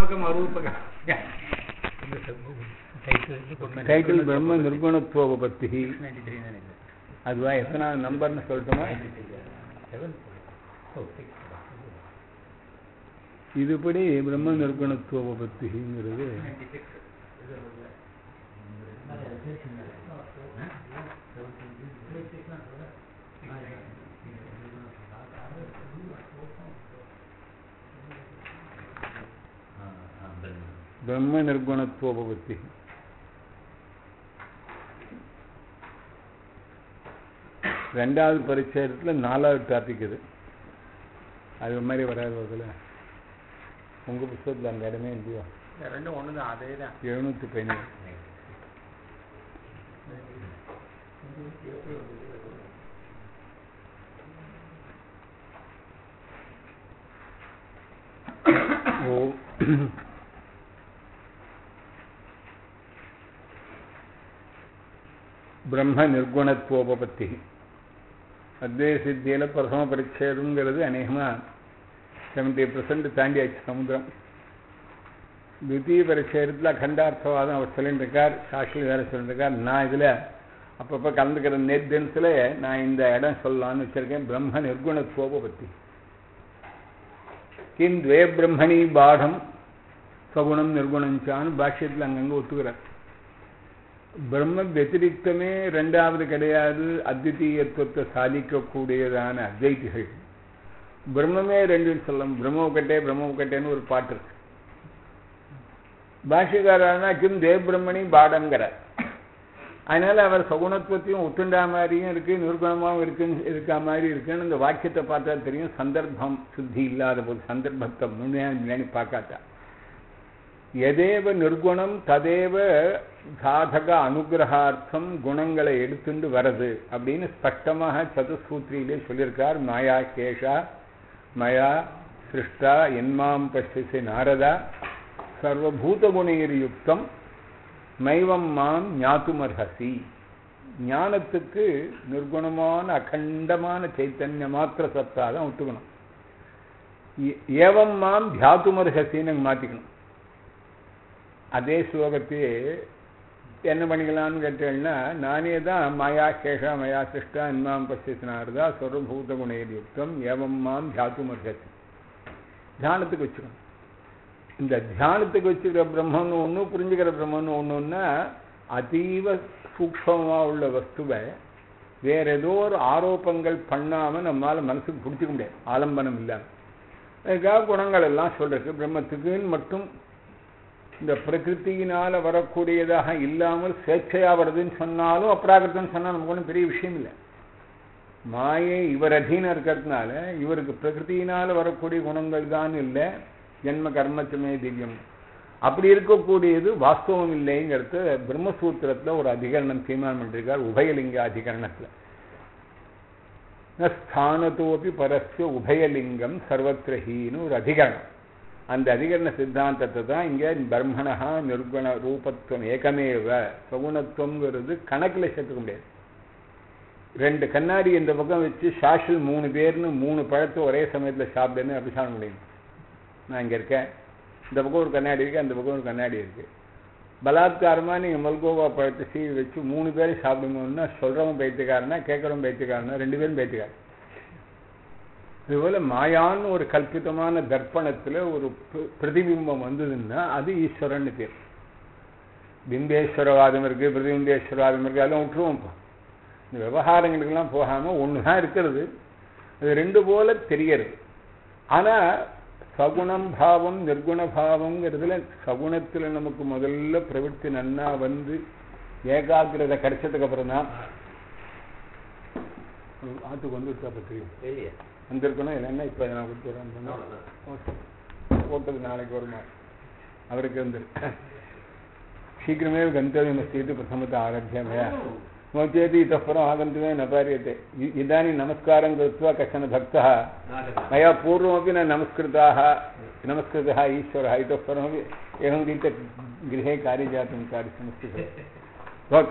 நியாமகம் அரூபகம் title பிரம்ம நிர்குணத்துவபத்தி அதுவா எத்தனாவது நம்பர்னு சொல்லட்டுமா இதுபடி பிரம்ம நிர்குணத்துவபத்திங்கிறது பிரம்ம நிர்குணத்துவபத்தி ரெண்டாவது பரிச்சயத்தில் நாலாவது டாபிக் இது அது மாதிரி வராது அதில் உங்கள் புத்தகத்தில் அந்த இடமே இல்லையோ ரெண்டும் ஒண்ணுதான் அதே தான் எழுநூற்றி பதினேழு ஓ பிரம்ம நிர்குணத்துவோபத்தி அத்வைத சித்தியில் பிரசம பரிச்சேதங்கிறது அநேகமாக செவன்டி பர்சன்ட் தாண்டியாச்சு சமுத்திரம் தித்திய பரிச்சேதத்தில் அகண்டார்த்தவாதம் அவர் சொல்லிட்டுருக்கார் சாஷில் வேற சொல்லிட்டுருக்கார் நான் இதில் அப்பப்போ கலந்துக்கிற நேர்தன்ஸில் நான் இந்த இடம் சொல்லலாம்னு வச்சிருக்கேன் பிரம்ம நிர்குணத்துவோபத்தி கிம் துவே பிரம்மணி பாடம் சகுணம் நிர்குணஞ்சான்னு பாஷ்யத்தில் அங்கங்கே ஒத்துக்கிறார் பிரம்ம வத்திரிக்தமே ரெண்டாவது கிடையாது அத்விதீயத்துவத்தை சாதிக்கக்கூடியதான அத்வைதிகள் பிரம்மமே ரெண்டுன்னு சொல்லலாம் பிரம்ம கட்டே பிரம்ம கட்டேன்னு ஒரு பாட்டு இருக்கு பாஷ்யக்காரனா கிம் தேவ் பிரம்மணி பாடங்கிறார் அதனால அவர் சகுணத்துவத்தையும் ஒத்துண்டா மாதிரியும் இருக்கு நிர்குணமாகவும் இருக்குன்னு இருக்கா மாதிரி இருக்குன்னு இந்த வாக்கியத்தை பார்த்தா தெரியும் சந்தர்ப்பம் சுத்தி இல்லாத போது சந்தர்ப்பத்தை முன்னாடி பார்க்காட்டா எதேவ நிர்குணம் ததேவ சாதக அனுகிரகார்த்தம் குணங்களை எடுத்துண்டு வரது அப்படின்னு ஸ்பஷ்டமாக சதுசூத்ரியிலே சொல்லியிருக்கார் மாயா கேஷா மயா சிருஷ்டா என்மாம் பசிசி நாரதா சர்வபூத குணையர் யுக்தம் மைவம் மாம் ஞாத்துமர்ஹசி ஞானத்துக்கு நிர்குணமான அகண்டமான சைத்தன்ய மாத்திர சத்தா தான் ஒத்துக்கணும் ஏவம் மாம் தியாத்துமர்ஹசின்னு மாற்றிக்கணும் அதே ஸ்லோகத்தையே என்ன பண்ணிக்கலாம்னு கேட்டேன்னா நானே தான் மாயா கேஷா மயா சிருஷ்டா இன்மாம் பசினார்தா சர்வபூத குணயுக்தம் ஏவம் மாம் தியாத்துமர்ஹசி தியானத்துக்கு வச்சுக்கணும் இந்த தியானத்துக்கு வச்சுக்கிற பிரம்மன்னு ஒன்று புரிஞ்சுக்கிற பிரம்மன்னு ஒன்றுன்னா அதீவ சூக்ஷமாக உள்ள வஸ்துவை வேற ஏதோ ஒரு ஆரோப்பங்கள் பண்ணாமல் நம்மளால் மனசுக்கு பிடிச்சிக்க முடியாது ஆலம்பனம் இல்லாமல் அதுக்காக குணங்கள் எல்லாம் சொல்றதுக்கு பிரம்மத்துக்குன்னு மட்டும் இந்த பிரகிருத்தியினால வரக்கூடியதாக இல்லாமல் ஸ்வேட்சையா வருதுன்னு சொன்னாலும் அப்ராகிருத்தம் சொன்னால் நமக்கு ஒன்றும் பெரிய விஷயம் இல்லை மாயை இவர் அதீனம் இருக்கிறதுனால இவருக்கு பிரகிருத்தியினால வரக்கூடிய குணங்கள் தான் இல்லை ஜென்ம கர்மச்சமே திவ்யம் அப்படி இருக்கக்கூடியது வாஸ்தவம் இல்லைங்கிறது பிரம்மசூத்திரத்தில் ஒரு அதிகரணம் தீர்மானம் பண்ணிருக்கார் உபயலிங்க அதிகரணத்தில் ஸ்தானத்தோப்பி பரஸ்ய உபயலிங்கம் சர்வத்திரஹின்னு ஒரு அதிகரணம் அந்த அதிகரண சித்தாந்தத்தை தான் இங்கே பிரம்மணா நிர்குண ரூபத்துவம் ஏகமேவ சகுணத்துவங்கிறது கணக்கில் சேர்த்துக்க முடியாது ரெண்டு கண்ணாடி இந்த பக்கம் வச்சு சாஷில் மூணு பேர்னு மூணு பழத்தை ஒரே சமயத்தில் சாப்பிடுன்னு அபிஷானம் முடியும் நான் இங்கே இருக்கேன் இந்த பக்கம் ஒரு கண்ணாடி இருக்குது அந்த பக்கம் ஒரு கண்ணாடி இருக்குது பலாத்காரமாக நீங்கள் மல்கோவா பழத்தை சீவி வச்சு மூணு பேரும் சாப்பிடுங்கன்னா சொல்கிறவன் பைத்தியக்காரனா கேட்குறவன் பைத்தியக்காரனா ரெண்டு பேரும் பைத்தியக்காரன் இதுபோல் மாயான்னு ஒரு கல்பிதமான தர்ப்பணத்தில் ஒரு பிரதிபிம்பம் வந்ததுன்னா அது ஈஸ்வரன் பேர் பிம்பேஸ்வரவாதம் இருக்குது பிரதிபிம்பேஸ்வரவாதம் இருக்குது அதெல்லாம் விட்டுருவோம் இப்போ இந்த விவகாரங்களுக்கெல்லாம் போகாமல் ஒன்று தான் இருக்கிறது அது ரெண்டு போல தெரியறது ஆனால் சகுணம் பாவம் நிர்குண பாவங்கிறதுல சகுணத்தில் நமக்கு முதல்ல பிரவൃத்தி நன்னா வந்து ஏகாகிரதை கிடைச்சதுக்கு அப்புறம் தான் ஆத்துக்கு வந்து விட்டா தெரியும் வந்திருக்கணும் இல்லைன்னா இப்போ நான் கொடுத்துறேன் போட்டது நாளைக்கு வருமா அவருக்கு வந்து शीघ्रमेव गन्तव्यमस्ति इति प्रथमतः आरभ्य मया नो चेत् इतः परम् आगन्तुमेव न पार्यते इदानीं नमस्कारं कृत्वा कश्चन भक्तः मया पूर्वमपि न नमस्कृताः नमस्कृतः ईश्वरः इतः परमपि एवं रीत्या गृहे कार्य जातं कार्यसमस्ति भक्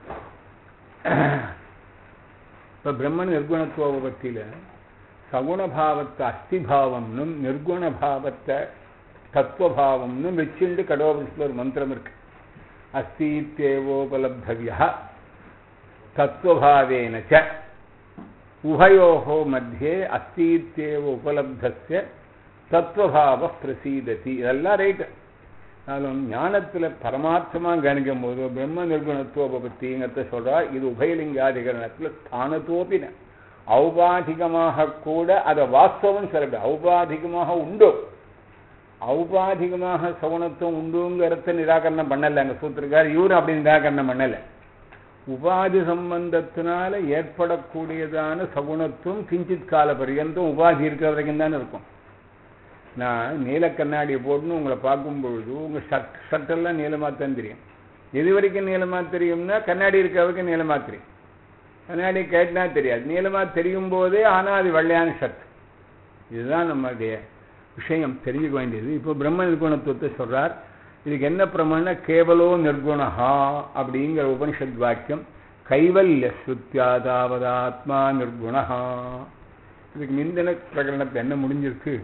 இப்போ பிரம்மன் நிர்குணத்துவபத்தியில் சகுணபாவத்தை அஸ்திபாவம்னும் நிர்குண பாவத்தை தத்துவபாவம்னு வச்சுண்டு கடோபனிஷத்துல ஒரு மந்திரம் இருக்கு அஸ்தீத்தேவோபலப்தவியா தத்துவபாவேன ச உபயோகோ மத்தியே அஸ்தீத்தேவ உபலப்தஸ்ய தத்துவபாவ பிரசீததி இதெல்லாம் ரைட்டு ஆனாலும் ஞானத்துல பரமார்த்தமா கவனிக்கும் போது பிரம்ம நிர்குணத்துவபத்திங்கிறத சொல்றா இது உபயலிங்காதிகரணத்துல ஸ்தானத்தோப்பின ஔபாதிகமாக கூட அதை வாஸ்தவம் சொல்லப்பட ஔபாதிகமாக உண்டு ஔபாதிகமாக சகுணத்துவம் உண்டுங்கிறத நிராகரணம் பண்ணல அங்க சூத்திரக்கார் இவரும் அப்படி நிராகரணம் பண்ணல உபாதி சம்பந்தத்தினால ஏற்படக்கூடியதான சகுணத்துவம் கிஞ்சித் கால பரியந்தம் உபாதி இருக்கிற வரைக்கும் தானே இருக்கும் நான் நீல கண்ணாடியை போட்டுன்னு உங்களை பார்க்கும் பொழுது உங்க ஷர்ட் ஷர்ட்டெல்லாம் நீளமாக தான் தெரியும் எது வரைக்கும் நீளமாக தெரியும்னா கண்ணாடி இருக்க வரைக்கும் நீளமாக தெரியும் கண்ணாடி கேட்டினா தெரியாது நீளமாக தெரியும் போதே ஆனால் அது வெள்ளையான ஷர்ட் இதுதான் நம்மளுடைய விஷயம் தெரிஞ்சுக்க வேண்டியது இப்போ பிரம்ம நிர்குணத்துவத்தை சொல்றார் இதுக்கு என்ன பிரமாண கேவலோ நிர்குணஹா அப்படிங்கிற உபனிஷத் வாக்கியம் கைவல்ய ஸ்ருத்தியாதாவதாத்மா நிர்குணஹா இதுக்கு நிந்தன பிரகடனத்தை என்ன முடிஞ்சிருக்கு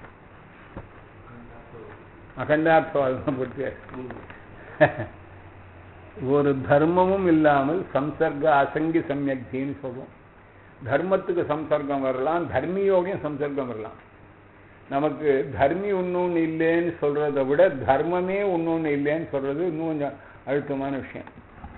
அகண்டார்த்தவாதம் போட்டு ஒரு தர்மமும் இல்லாமல் சம்சர்க அசங்கி சமயக்தின்னு சொல்லுவோம் தர்மத்துக்கு சம்சர்க்கம் வரலாம் தர்மியோகையும் சம்சர்க்கம் வரலாம் நமக்கு தர்மி ஒன்னொன்னு இல்லைன்னு சொல்றதை விட தர்மமே ஒன்னொன்னு இல்லைன்னு சொல்றது இன்னும் கொஞ்சம் அழுத்தமான விஷயம்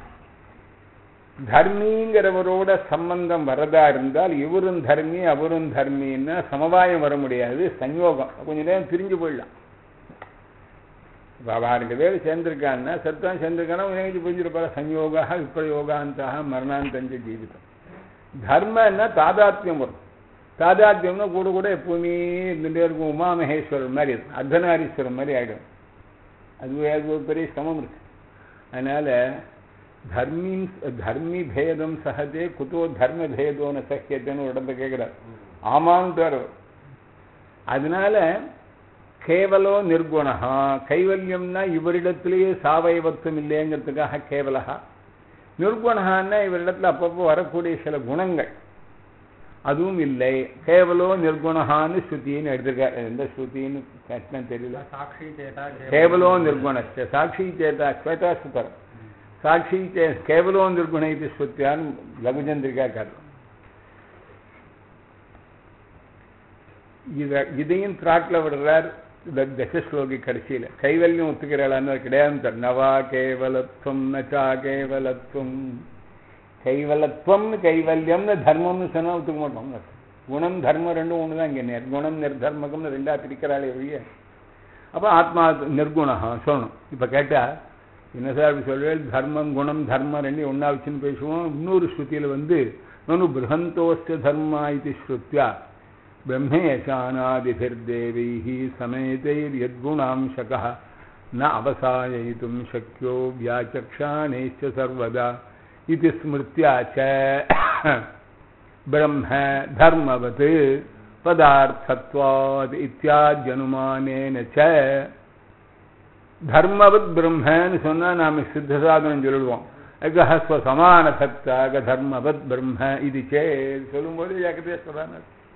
தர்மிங்கிறவரோட சம்பந்தம் வரதா இருந்தால் இவரும் தர்மி அவரும் தர்மின்னா சமவாயம் வர முடியாது சஞ்யோகம் கொஞ்ச நேரம் பிரிஞ்சு போயிடலாம் இப்போ அவ ரெண்டு பேர் சேர்ந்திருக்கான்னா சத்தான் சேர்ந்திருக்கானா உனக்கு புரிஞ்சிருப்பாரு சஞ்யோகா விப்ரயோகாந்தாக மரணாந்தஞ்ச ஜீவிதம் தர்மன்னா தாதாத்மியம் வரும் தாதாத்மியம்னா கூட கூட எப்பவுமே இருந்துட்டே இருக்கும் உமா மகேஸ்வரர் மாதிரி இருக்கும் அர்த்தநாரீஸ்வரர் மாதிரி ஆகிடும் அது அது ஒரு பெரிய சிரமம் இருக்கு அதனால தர்மின் தர்மி பேதம் சகதே குதோ தர்ம பேதோன சக்கியத்தைன்னு ஒரு இடத்த கேட்கிறார் ஆமான்ட்டு அதனால கேவலோ நிர்குணா கைவல்யம்னா இவரிடத்திலேயே சாவயவத்துவம் இல்லைங்கிறதுக்காக கேவலகா நிர்குணகான்னா இவரிடத்துல அப்பப்போ வரக்கூடிய சில குணங்கள் அதுவும் இல்லை கேவலோ நிர்குணகான்னு ஸ்ருதின்னு எடுத்திருக்காரு எந்த ஸ்ருதின்னு கேட்டா தெரியல சாட்சி சேதா கேவலோ நிர்குணஸ்ய சாட்சி சேதா ஸ்வேதா சுத்தரம் சாட்சி சே கேவலோ நிர்குண இது ஸ்ருத்தியான்னு லகுச்சந்திரிக்காக்காரு இத இதையும் திராட்டில் விடுறார் இந்த தசஸ்லோகி கடைசியில் கைவல்யம் ஒத்துக்கிறாளான்னு கிடையாது நவா கேவலத்துவம் நச்சா கேவலத்துவம் கைவலத்துவம்னு கைவல்யம்னு தர்மம்னு சொன்னா ஒத்துக்க மாட்டோம் குணம் தர்மம் ரெண்டும் ஒன்று தான் இங்கே நிர்குணம் நிர்தர்மகம்னு ரெண்டா பிரிக்கிறாளே ஒழிய அப்போ ஆத்மா நிர்குணா சொல்லணும் இப்போ கேட்டா என்ன சார் அப்படி சொல்வேன் தர்மம் குணம் தர்மம் ரெண்டையும் ஒன்றா வச்சுன்னு பேசுவோம் இன்னொரு ஸ்ருதியில் வந்து நனு பிருகந்தோஸ்ய தர்மா இது ஸ்ருத்யா ब्रह्मेशानादिभिर्देवैः समेतैर्यद्गुणांशकः न अवसाययितुं शक्यो व्याचक्षाणैश्च सर्वदा इति स्मृत्या च ब्रह्म धर्मवत् पदार्थत्वात् इत्याद्यनुमानेन च தர்மவத் பிரம்மன்னு சொன்னா நாம சித்த சாதனம் சொல்லிடுவோம் அகஹஸ்வ சமான சத்தாக தர்மவத் பிரம்ம இது சே சொல்லும்போது ஏகதே சொல்றாங்க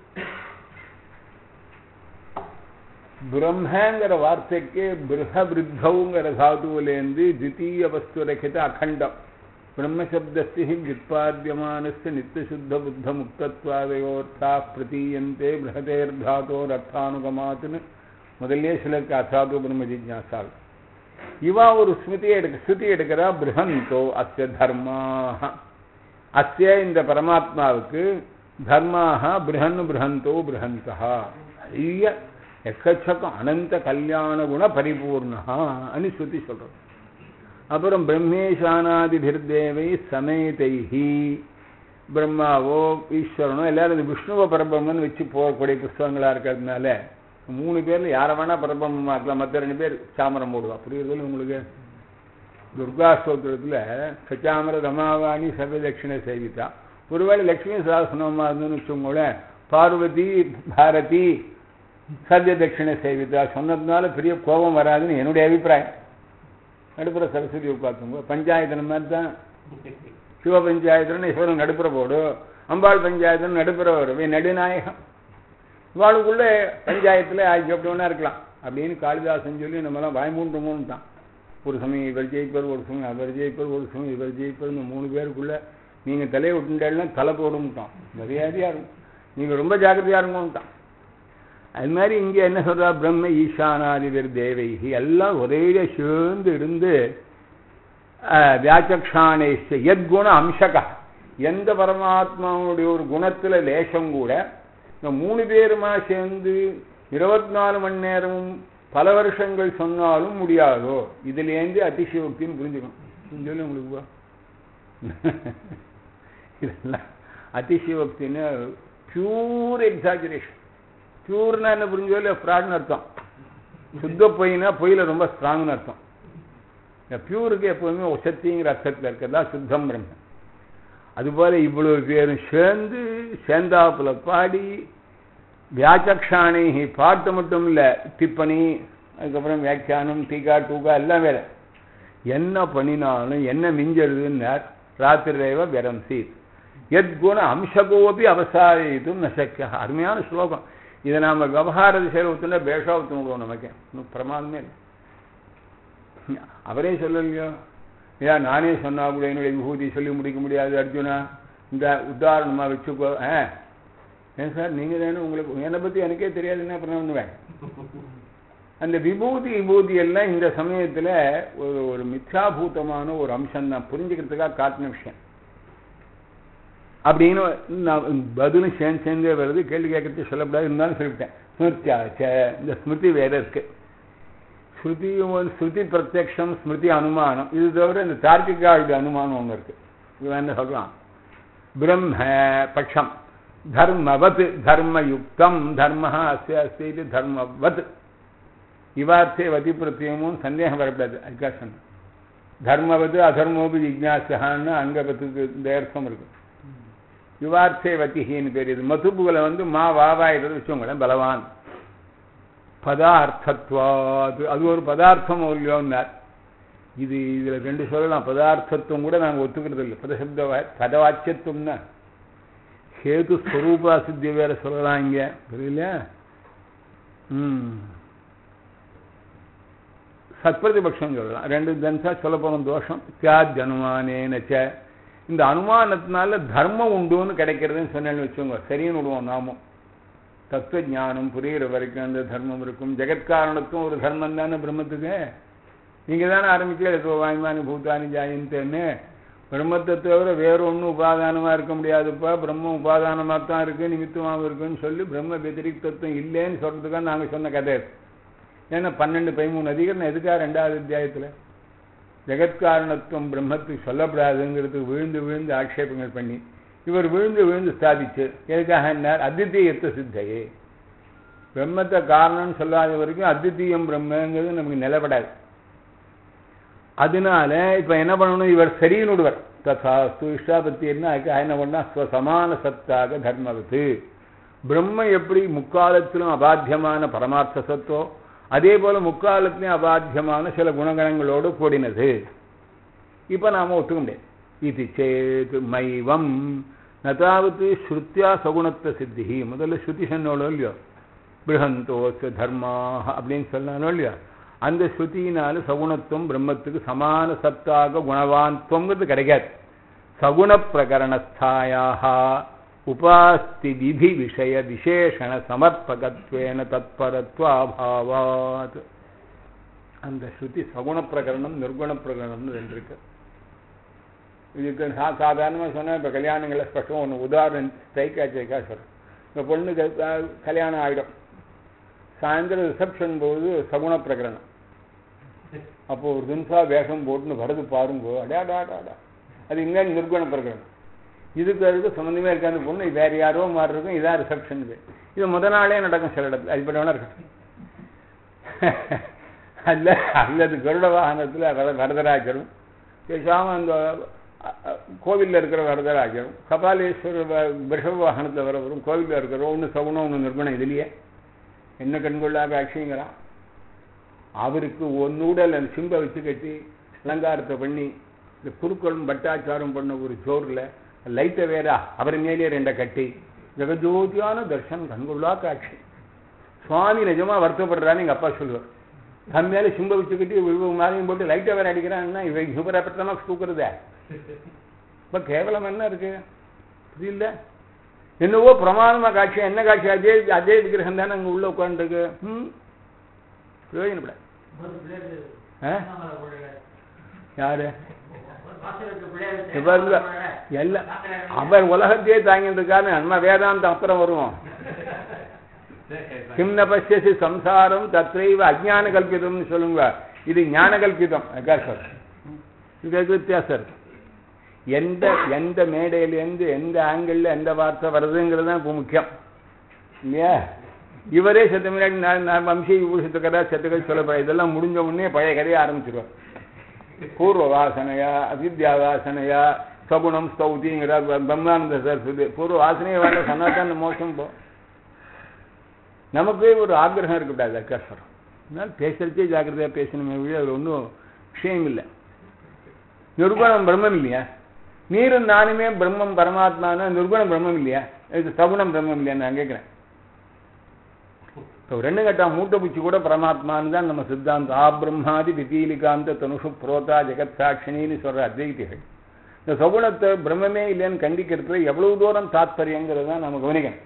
பிரம்மங்கிற வார்த்தைக்கு பிருஹபிருத்தவுங்கிற தாதுவிலேருந்து தித்தீய வஸ்து ரகித அகண்டம் பிரம்மசப்தஸ்தி விற்பாத்தியமானஸ்ய நித்தியசுத்த புத்த முக்தத்வாதயோர்த்தா பிரதீயந்தே பிருகதேர்தாத்தோர் அர்த்தானுகமாத்துன்னு முதல்லே சிலருக்கு அசாது பிரம்ம ஜிஜாசால் இவா ஒரு ஸ்மிருதியை எடுக்க ஸ்ருதி எடுக்கிறா பிருஹந்தோ அஸ்ய தர்மாக அஸ்ய இந்த பரமாத்மாவுக்கு தர்மாக பிருஹன் பிருஹந்தோ பிருஹந்தா ஐய எக்கச்சக்கம் அனந்த கல்யாண குண பரிபூர்ணா அனு ஸ்ருதி சொல்றது அப்புறம் பிரம்மேஷானாதிபிர்தேவை சமேதைஹி பிரம்மாவோ ஈஸ்வரனோ எல்லாரும் இந்த விஷ்ணுவ பரபிரம்மன் வச்சு போகக்கூடிய புஸ்தகங்களா இருக்கிறதுனால மூணு பேர்ல யாரை வேணா பரபிரம்மமா இருக்கலாம் மற்ற ரெண்டு பேர் சாமரம் போடுவா புரியுறதுல உங்களுக்கு துர்கா ஸ்தோத்திரத்துல சச்சாமர ரமாவாணி சர்வ தட்சிண சேவிதா ஒருவேளை லட்சுமி சாசனமா இருந்துன்னு வச்சுக்கோங்களேன் பார்வதி பாரதி சர்வ தட்சிண சேவிதா சொன்னதுனால பெரிய கோபம் வராதுன்னு என்னுடைய அபிப்பிராயம் நடுப்புற சரஸ்வதி உட்காந்துங்க பஞ்சாயத்து மாதிரி தான் சிவ பஞ்சாயத்துன்னு சிவன் நடுப்புற போடு அம்பாள் பஞ்சாயத்துன்னு நடுப்புற வரும் நடுநாயகம் இவாளுக்குள்ள பஞ்சாயத்துல ஆகி அப்படி ஒன்றா இருக்கலாம் அப்படின்னு காளிதாசன் சொல்லி நம்மலாம் பயமூன்றமோன்ட்டான் ஒரு சமயம் இவர் ஜெயிப்பர் ஒரு சமயம் அவர் ஜெயிப்பர் ஒரு சமயம் இவர் ஜெயிப்பர் இந்த மூணு பேருக்குள்ள நீங்கள் தலையை விட்டுட்டாலும் தலை போடும்ட்டான் மரியாதையாக இருக்கும் நீங்கள் ரொம்ப ஜாக்கிரதையாக இருங்கன்ட்டான் அது மாதிரி இங்கே என்ன சொல்றா பிரம்ம ஈசானாதிபர் தேவைகி எல்லாம் ஒரேடியா சேர்ந்து இருந்து வியாச்சக்ஷானேஷ எத்குண அம்சகா எந்த பரமாத்மாவுடைய ஒரு குணத்துல லேசம் கூட இந்த மூணு பேருமா சேர்ந்து இருபத்தி நாலு மணி நேரமும் பல வருஷங்கள் சொன்னாலும் முடியாதோ இதுலேருந்து அதிசயோக்தின்னு புரிஞ்சுக்கணும் சொல்லி உங்களுக்கு போ. இதெல்லாம் அதிசயோக்தின்னு பியூர் எக்ஸாஜரேஷன் பியூர்னா என்ன புரிஞ்சோ இல்லையா ஃப்ராட்னு அர்த்தம் சுத்த பொய்னா பொய்யில ரொம்ப ஸ்ட்ராங்னு அர்த்தம் இந்த பியூருக்கு எப்போதுமே ஒசத்திங்கிற அர்த்தத்தில் இருக்கிறதா சுத்தம் பிரம்ம அதுபோல இவ்வளவு பேரும் சேர்ந்து சேர்ந்தாப்புல பாடி வியாச்சக்ஷாணி பாட்டு மட்டும் இல்லை டிப்பணி அதுக்கப்புறம் வியாக்கியானம் டீகா டூகா எல்லாம் வேற என்ன பண்ணினாலும் என்ன மிஞ்சறதுன்னார் ராத்திரி ரேவ விரம் சீத் எத்குண அம்சகோபி அவசாரித்தும் நசக்கிய அருமையான ஸ்லோகம் இதை நாம விவகார திசையில் ஊத்துனா பேஷா ஊற்றணும் நமக்கு இன்னும் பிரமாதமே இல்லை அவரே சொல்லலையோ ஏன் நானே சொன்னா கூட என்னுடைய விபூதி சொல்லி முடிக்க முடியாது அர்ஜுனா இந்த உதாரணமா வச்சுக்கோ ஆ ஏன் சார் நீங்க தானே உங்களுக்கு என்னை பத்தி எனக்கே தெரியாது என்ன பண்ணுவேன் அந்த விபூதி விபூதி எல்லாம் இந்த சமயத்துல ஒரு ஒரு மித்யாபூதமான ஒரு அம்சம் தான் புரிஞ்சுக்கிறதுக்காக காட்டின விஷயம் அப்படின்னு நான் பதிலும் சேர்ந்து சேர்ந்தே வருது கேள்வி கேட்கறது சொல்லக்கூடாது இருந்தாலும் சொல்லிவிட்டேன் ஸ்மிருத்தியாச்ச இந்த ஸ்மிருதி வேற இருக்கு ஸ்ருதி ஸ்ருதி பிரத்யக்ஷம் ஸ்மிருதி அனுமானம் இது தவிர இந்த தார்க்கிகாவுடைய அனுமானம் ஒன்று இருக்கு இவன் என்ன சொல்றான் பிரம்ம பட்சம் தர்மவத் தர்மயுக்தம் தர்ம அஸ்ய அஸ்தி இது தர்மவத் இவார்த்தே வதி பிரத்தியமும் சந்தேகம் வரக்கூடாது அதுக்காக சொன்ன தர்மவது அதர்மோபி ஜிக்னாசான்னு அங்கபத்துக்கு இந்த அர்த்தம் இருக்கு யுவார்த்தே வத்திகின்னு பேர் இது மதுபுகளை வந்து மா வாவாயிறது வச்சவங்களேன் பலவான் பதார்த்தத்வாது அது ஒரு பதார்த்தம் இல்லையோன்னார் இது இதுல ரெண்டு சொல்லலாம் பதார்த்தத்துவம் கூட நாங்கள் ஒத்துக்கிறது இல்லை பதசப்த பதவாச்சியத்துவம்னா ஹேது ஸ்வரூபா சித்தி வேற சொல்லலாம் இங்க புரியல ம் சத்பிரதிபக்ஷம் சொல்லலாம் ரெண்டு தன்சா சொல்ல போன தோஷம் தியாத் அனுமானேனச்ச இந்த அனுமானத்தினால தர்மம் உண்டுன்னு கிடைக்கிறதுன்னு சொன்னேன்னு வச்சுக்கோங்க சரின்னு விடுவோம் நாமும் தத்துவ ஞானம் புரிகிற வரைக்கும் அந்த தர்மம் இருக்கும் ஜெகத்காரணத்தும் ஒரு தர்மம் தானே பிரம்மத்துக்கு நீங்க தானே ஆரம்பிக்கல வாய்மானி பூத்தானி ஜாயின்ட்டுன்னு பிரம்மத்தை தவிர வேற ஒன்றும் உபாதானமா இருக்க முடியாதுப்பா பிரம்மம் உபாதானமா தான் இருக்கு நிமித்தமாகவும் இருக்குன்னு சொல்லி பிரம்ம வெதிரிக்தத்துவம் இல்லைன்னு சொல்றதுக்காக நாங்க சொன்ன கதை ஏன்னா பன்னெண்டு பதிமூணு அதிகரணம் எதுக்காக ரெண்டாவது அத்தியாயத்துல ஜெகத்காரணத்துவம் பிரம்மத்துக்கு சொல்லப்படாதுங்கிறதுக்கு விழுந்து விழுந்து ஆட்சேபங்கள் பண்ணி இவர் விழுந்து விழுந்து ஸ்தாபிச்சு எதுக்காக என்னார் அத்விதீயத்துவ சித்தையே பிரம்மத்தை காரணம்னு சொல்லாத வரைக்கும் அத்விதீயம் பிரம்மங்கிறது நமக்கு நிலப்படாது அதனால இப்ப என்ன பண்ணணும் இவர் சரின்னு விடுவர் தசாஸ்து இஷ்டாபத்தியர்னா அதுக்காக என்ன பண்ணா ஸ்வசமான சத்தாக தர்மவத்து பிரம்ம எப்படி முக்காலத்திலும் அபாத்தியமான பரமார்த்த சத்தோ அதே போல முக்காலத்திலும் அபாத்தியமான சில குணகணங்களோடு கூடினது இப்ப நாம ஒத்துக்க முடியாது இது சேத் மைவம் நதாவது ஸ்ருத்தியா சகுணத்துவ சித்தி முதல்ல ஸ்ருதி சொன்னோளோ இல்லையோ பிருகந்தோச தர்மாக அப்படின்னு சொன்னாலும் இல்லையோ அந்த ஸ்ருதியினால சகுணத்துவம் பிரம்மத்துக்கு சமான சத்தாக குணவான்துவங்கிறது கிடைக்காது சகுண பிரகரணஸ்தாயாக உபாஸ்தி விதி விஷய விசேஷண சமர்ப்பகத்வேன தத்பரத்வாபாவாத் அந்த ஸ்ருதி சகுண பிரகரணம் நிர்குண பிரகரணம்னு ரெண்டு இருக்கு இதுக்கு சா சாதாரணமாக சொன்னால் இப்போ கல்யாணங்களில் ஸ்பஷ்டம் ஒன்று உதாரணம் ஸ்ட்ரைக்காச்சேக்கா சொல்கிறேன் இந்த பொண்ணுக்கு கல்யாணம் ஆகிடும் சாயந்தரம் ரிசப்ஷன் போது சகுண பிரகரணம் அப்போ ஒரு தின்சா வேஷம் போட்டுன்னு வருது பாருங்கோ அடாடாடாடா அது இங்கே நிர்குண பிரகரணம் இதுக்கு அதுக்கு சம்மந்தமே இருக்காது பொண்ணு வேற யாரோ மாறி இருக்கும் இதான் ரிசப்ஷன் இது முத நாளே நடக்கும் சில இடத்துல அதுபடி வேணா இருக்கட்டும் அல்ல அல்லது கருட வாகனத்தில் வர வரதராஜரும் பேசாம அந்த கோவிலில் இருக்கிற வரதராஜரும் கபாலீஸ்வரர் விஷவ வாகனத்தில் வரவரும் கோவிலில் இருக்கிறோம் ஒன்று சகுனம் ஒன்று நிர்குணம் இதுலையே என்ன கண்கொள்ளாக அக்ஷயங்கிறான் அவருக்கு ஒன்னூடல் அந்த சிம்பை வச்சு கட்டி அலங்காரத்தை பண்ணி இந்த குருக்களும் பட்டாச்சாரம் பண்ண ஒரு ஜோரில் லைட்டை வேற அவர் மேலே ரெண்டை கட்டி ஜெகஜோதியான தர்ஷன் கண்கொள்ளா காட்சி சுவாமி நிஜமா வருத்தப்படுறான்னு எங்க அப்பா சொல்லுவார் தன் மேல சிம்ப வச்சுக்கிட்டு இவ மேலையும் போட்டு லைட்டை வேற அடிக்கிறான்னா இவன் சூப்பரா தூக்குறதே இப்ப கேவலம் என்ன இருக்கு புரியல என்னவோ பிரமாதமா காட்சி என்ன காட்சி அதே அதே விக்கிரகம் தானே அங்க உள்ள உட்காந்துருக்கு ம் பிரயோஜனப்பட ஆ? யாரு இவர்ல எல்லாம் அவர் உலகத்தையே தாங்கிட்டு இருக்காரு நம்ம வேதாந்தம் அப்புறம் வருவோம் கிம் ந பசியசி சம்சாரம் தத்ரைவ அஜ்ஞான கல்பிதம்னு சொல்லுங்க இது ஞான கல்பிதம் அதான் சார் இதுக்கு வித்தியாசம் இருக்கு எந்த எந்த மேடையிலேருந்து எந்த ஆங்கிள் எந்த வார்த்தை வருதுங்கிறது தான் இப்போ முக்கியம் இல்லையா இவரே செத்த முன்னாடி நான் நான் வம்சி விபூஷத்து கதை செத்த கதை சொல்ல இதெல்லாம் முடிஞ்ச உடனே பழைய கதையை ஆரம்பிச்சிருவார் பூர்வ வாசனையா அவித்யா வாசனையா சகுணம் ஸ்தௌதிங்கிற பிரம்மானந்த சரஸ்வதி பூர்வ வாசனையை வேண்ட சனாதன மோசம் போ நமக்கே ஒரு ஆக்கிரகம் இருக்கக்கூடாது அக்கஸ்வரம் அதனால பேசுறதே ஜாக்கிரதையா பேசணுமே வழி அது ஒன்றும் விஷயம் இல்லை நிர்குணம் பிரம்மம் இல்லையா நீரும் நானுமே பிரம்மம் பரமாத்மானா நிர்குணம் பிரம்மம் இல்லையா இது சகுணம் பிரம்மம் இல்லையா நான் கேட்கிறேன் இப்போ ரெண்டு கட்டா மூட்டை பூச்சி கூட பரமாத்மான்னு தான் நம்ம சித்தாந்தம் ஆ பிரம்மாதி விபீலிகாந்த தனுஷு புரோதா ஜெகத் சாட்சினின்னு சொல்ற அத்வைதிகள் இந்த சகுணத்தை பிரம்மமே இல்லைன்னு கண்டிக்கிறதுல எவ்வளவு தூரம் தாத்பரியங்கிறது தான் நம்ம கவனிக்கணும்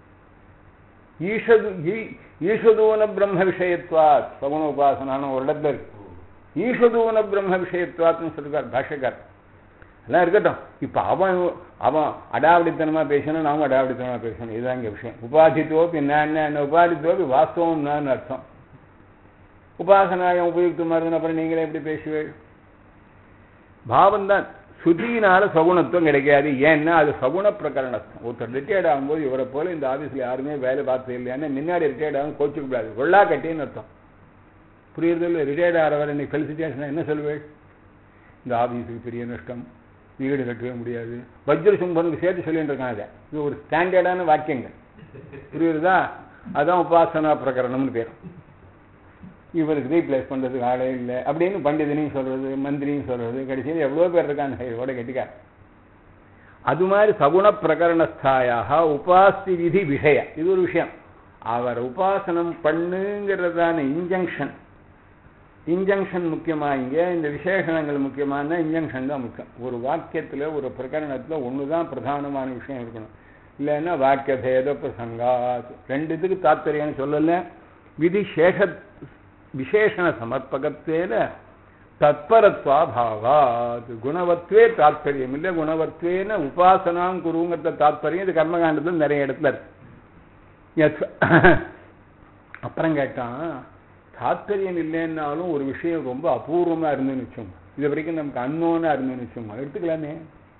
ஈஷது ஈ- ஈஷதூன பிரம்ம விஷயத்வா சகுண உபாசனான ஒரு இடத்துல இருக்கு ஈஷதூன பிரம்ம விஷயத்வாத்னு சொல்லிருக்கார் பாஷக்கார் எல்லாம் இருக்கட்டும் இப்ப அவன் அவன் அடாவடித்தனமா பேசணும் நாம அடாவடித்தனமா பேசணும் இதுதான் இங்க விஷயம் உபாதித்தோப்பி நான் என்ன உபாதித்தோப்பி வாஸ்தவம் நான் அர்த்தம் உபாசனாயம் உபயுக்தமா இருந்து அப்புறம் நீங்களே எப்படி பேசுவீள் பாவம் தான் சுதியினால சகுணத்துவம் கிடைக்காது ஏன்னா அது சகுண பிரகரணத்துவம் ஒருத்தர் ரிட்டையர்ட் ஆகும்போது இவரை போல இந்த ஆபீஸ்ல யாருமே வேலை பார்த்தது இல்லையான்னு முன்னாடி ரிட்டையர்ட் ஆகும் கோச்சுக்க கூடாது கொள்ளா கட்டின்னு அர்த்தம் புரியுறது இல்லை ரிட்டையர்ட் ஆகிறவர் இன்னைக்கு ஃபெலிசிட்டேஷன் என்ன சொல்லுவேன் இந்த ஆபீஸுக்கு பெரிய நஷ்டம் வீடு கட்டவே முடியாது வஜ்ர சும்பனுக்கு சேர்த்து சொல்லிட்டு இருக்கான் அதை இது ஒரு ஸ்டாண்டர்டான வாக்கியங்கள் புரியுறதா அதான் உபாசனா பிரகரணம்னு பேர் இவருக்கு ரீப்ளேஸ் பண்றதுக்கு ஆளே இல்லை அப்படின்னு பண்டிதனையும் சொல்றது மந்திரியும் சொல்றது கடைசியில் எவ்வளோ பேர் இருக்காங்க இதோட கெட்டிக்கார் அது மாதிரி சகுண பிரகரணஸ்தாயாக உபாஸ்தி விதி விஷய இது ஒரு விஷயம் அவர் உபாசனம் பண்ணுங்கிறதான இன்ஜங்ஷன் இன்ஜங்ஷன் முக்கியமா இங்க இந்த விசேஷணங்கள் முக்கியமான இன்ஜங்ஷன் தான் முக்கியம் ஒரு வாக்கியத்துல ஒரு பிரகரணத்துல ஒண்ணுதான் பிரதானமான விஷயம் இருக்கணும் இல்லைன்னா வாக்கிய பேத பிரசங்காத் ரெண்டு இதுக்கு தாத்பரியம்னு சொல்லல விதி சேஷ விசேஷண சமர்ப்பகத்தேன தத்பரத்வா பாவாத் குணவத்வே தாத்பரியம் இல்லை குணவத்வேன உபாசனாம் குருங்கிறத தாத்பரியம் இது கர்மகாண்டத்துல நிறைய இடத்துல இருக்கு யத்- அப்புறம் கேட்டான் தாத்பரியம் இல்லைன்னாலும் ஒரு விஷயம் ரொம்ப அபூர்வமா இருந்துன்னு வச்சோம் இது வரைக்கும் நமக்கு அன்னோனா இருந்துன்னு வச்சோம் எடுத்துக்கலாமே